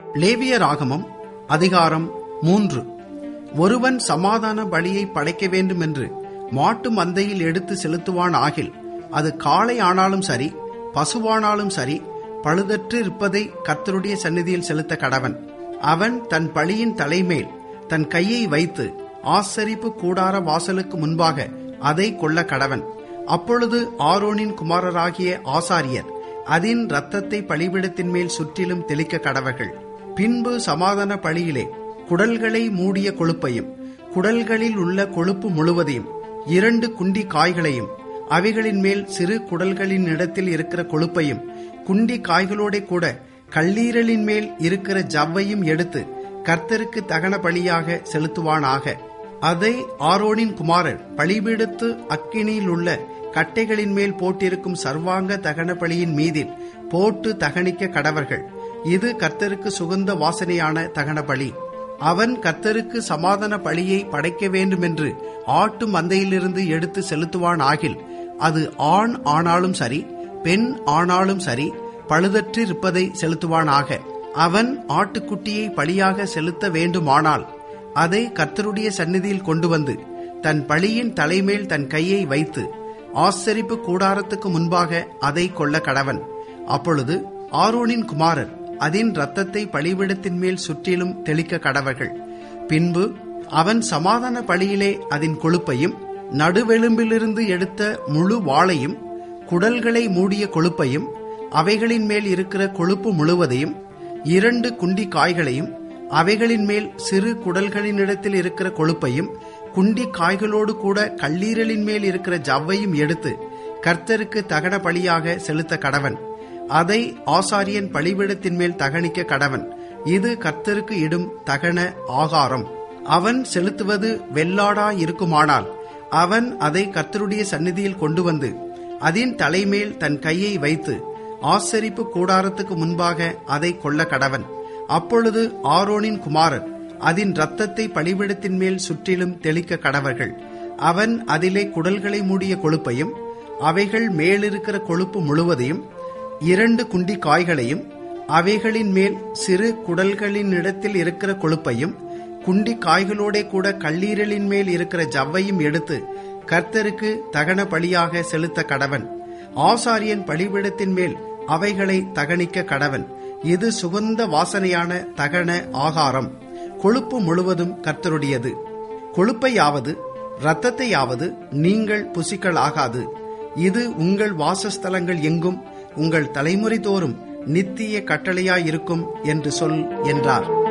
லேவிய ராகமம் அதிகாரம் மூன்று ஒருவன் சமாதான பலியை படைக்க வேண்டும் என்று மாட்டு மந்தையில் எடுத்து செலுத்துவான் ஆகில் அது காளை ஆனாலும் சரி பசுவானாலும் சரி பழுதற்று இருப்பதை கர்த்தருடைய சந்நிதியில் செலுத்த கடவன் அவன் தன் பழியின் தலைமேல் தன் கையை வைத்து ஆசரிப்பு கூடார வாசலுக்கு முன்பாக அதை கொள்ள கடவன் அப்பொழுது ஆரோனின் குமாரராகிய ஆசாரியர் அதன் இரத்தத்தை பலிபிடத்தின் மேல் சுற்றிலும் தெளிக்க கடவர்கள் பின்பு சமாதான பலியிலே குடல்களை மூடிய கொழுப்பையும் குடல்களில் உள்ள கொழுப்பு முழுவதையும் இரண்டு குண்டி காய்களையும் அவைகளின் மேல் சிறு குடல்களின் இடத்தில் இருக்கிற கொழுப்பையும் குண்டி காய்களோட கூட கல்லீரலின் மேல் இருக்கிற ஜவ்வையும் எடுத்து கர்த்தருக்கு தகன பலியாக செலுத்துவானாக அதை ஆரோனின் குமாரர் பலிபீடத்து அக்கினியில் உள்ள கட்டைகளின் மேல் போட்டிருக்கும் சர்வாங்க தகன பலியின் மீதில் போட்டு தகனிக்க கடவர்கள் இது கர்த்தருக்கு சுகந்த வாசனையான தகன பலி அவன் கர்த்தருக்கு சமாதான பலியை படைக்க வேண்டுமென்று ஆட்டு மந்தையிலிருந்து எடுத்து செலுத்துவான் ஆகில் அது ஆண் ஆனாலும் சரி பெண் ஆனாலும் சரி பழுதற்று இருப்பதை செலுத்துவானாக அவன் ஆட்டுக்குட்டியை பலியாக செலுத்த வேண்டுமானால் அதை கர்த்தருடைய சந்நிதியில் கொண்டு வந்து தன் பழியின் தலைமேல் தன் கையை வைத்து ஆசரிப்பு கூடாரத்துக்கு முன்பாக அதை கொள்ள கடவன் அப்பொழுது ஆரோனின் குமாரர் அதன் இரத்தத்தை பலிபிடத்தின் மேல் சுற்றிலும் தெளிக்க கடவர்கள் பின்பு அவன் சமாதான பலியிலே அதன் கொழுப்பையும் நடுவெலும்பிலிருந்து எடுத்த முழு வாளையும் குடல்களை மூடிய கொழுப்பையும் அவைகளின் மேல் இருக்கிற கொழுப்பு முழுவதையும் இரண்டு குண்டி காய்களையும் அவைகளின் மேல் சிறு குடல்களினிடத்தில் இருக்கிற கொழுப்பையும் குண்டி காய்களோடு கூட கல்லீரலின் மேல் இருக்கிற ஜவ்வையும் எடுத்து கர்த்தருக்கு தகன பலியாக செலுத்த கடவன் அதை ஆசாரியன் பலிபீடத்தின் மேல் தகனிக்க கடவன் இது கர்த்தருக்கு இடும் தகன ஆகாரம் அவன் செலுத்துவது வெள்ளாடா இருக்குமானால் அவன் அதை கர்த்தருடைய சந்நிதியில் கொண்டு வந்து அதன் தலைமேல் தன் கையை வைத்து ஆசரிப்பு கூடாரத்துக்கு முன்பாக அதை கொள்ள கடவன் அப்பொழுது ஆரோனின் குமாரர் அதன் இரத்தத்தை பலிபிடத்தின் மேல் சுற்றிலும் தெளிக்க கடவர்கள் அவன் அதிலே குடல்களை மூடிய கொழுப்பையும் அவைகள் மேலிருக்கிற கொழுப்பு முழுவதையும் இரண்டு குண்டி காய்களையும் அவைகளின் மேல் சிறு குடல்களின் இடத்தில் இருக்கிற கொழுப்பையும் குண்டி காய்களோட கூட கல்லீரலின் மேல் இருக்கிற ஜவ்வையும் எடுத்து கர்த்தருக்கு தகன பலியாக செலுத்த கடவன் ஆசாரியன் பலிபிடத்தின் மேல் அவைகளை தகனிக்க கடவன் இது சுகந்த வாசனையான தகன ஆகாரம் கொழுப்பு முழுவதும் கர்த்தருடையது கொழுப்பையாவது இரத்தத்தையாவது நீங்கள் புசிக்கல் ஆகாது இது உங்கள் வாசஸ்தலங்கள் எங்கும் உங்கள் தலைமுறை தோறும் நித்திய கட்டளையாயிருக்கும் என்று சொல் என்றார்